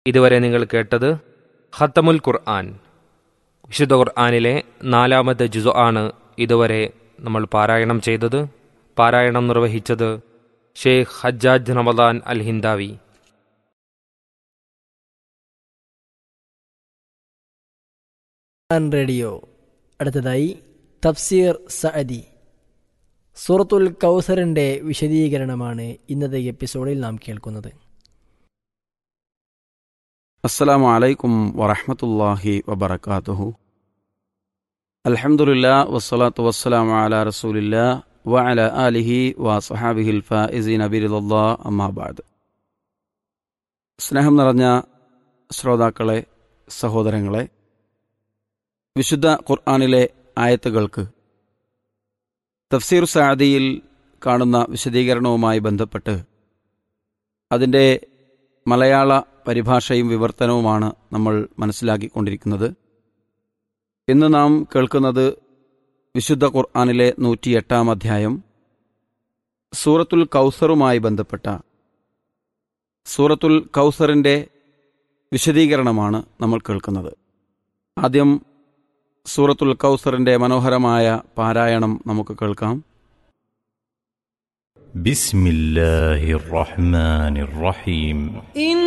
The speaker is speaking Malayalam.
ഇതുവരെ നിങ്ങൾ കേട്ടത് ഖത്തമുൽ ഖുർആൻ വിശുദ്ധ ഖുർആനിലെ നാലാമത്തെ ജുസു ആണ് ഇതുവരെ നമ്മൾ പാരായണം ചെയ്തത് പാരായണം നിർവഹിച്ചത് Sheikh Hajjaj Ramadan Al Hindawi Quran radio അടുത്തതായി തഫ്സീർ സഅദി സൂറത്തുൽ കൗസറിന്റെ വിശദീകരണമാണ് ഇന്നത്തെ എപ്പിസോഡിൽ നാം കേൾക്കുന്നത് അസ്സലാമു അലൈക്കും വറഹ്മത്തുള്ളാഹി വബറകാതുഹു അൽഹംദുലില്ലാ വസ്സലാത്തു വസ്സലാമു അലാ റസൂലില്ലാ വഅല ആലിഹി വസഹാബിഹിൽ ഫായിസീന ബിറിദല്ലാ അമ്മാ ബഅദ് സ്നേഹം നിറഞ്ഞ ശ്രോതാക്കളെ സഹോദരങ്ങളെ വിശുദ്ധ ഖുർആനിലെ ആയത്തുകൾക്ക് തഫ്സീർ സാദിയിൽ കാണുന്ന വിശദീകരണവുമായി ബന്ധപ്പെട്ട് അതിൻ്റെ മലയാള പരിഭാഷയും വിവർത്തനവുമാണ് നമ്മൾ മനസ്സിലാക്കിക്കൊണ്ടിരിക്കുന്നത് ഇന്ന് നാം കേൾക്കുന്നത് വിശുദ്ധ ഖുർആാനിലെ നൂറ്റിയെട്ടാം അധ്യായം സൂറത്തുൽ കൗസറുമായി ബന്ധപ്പെട്ട സൂറത്തുൽ കൗസറിൻ്റെ വിശദീകരണമാണ് നമ്മൾ കേൾക്കുന്നത് ആദ്യം സൂറത്തുൽ കൗസറിൻ്റെ മനോഹരമായ പാരായണം നമുക്ക് കേൾക്കാം بسم الله الرحمن الرحيم إن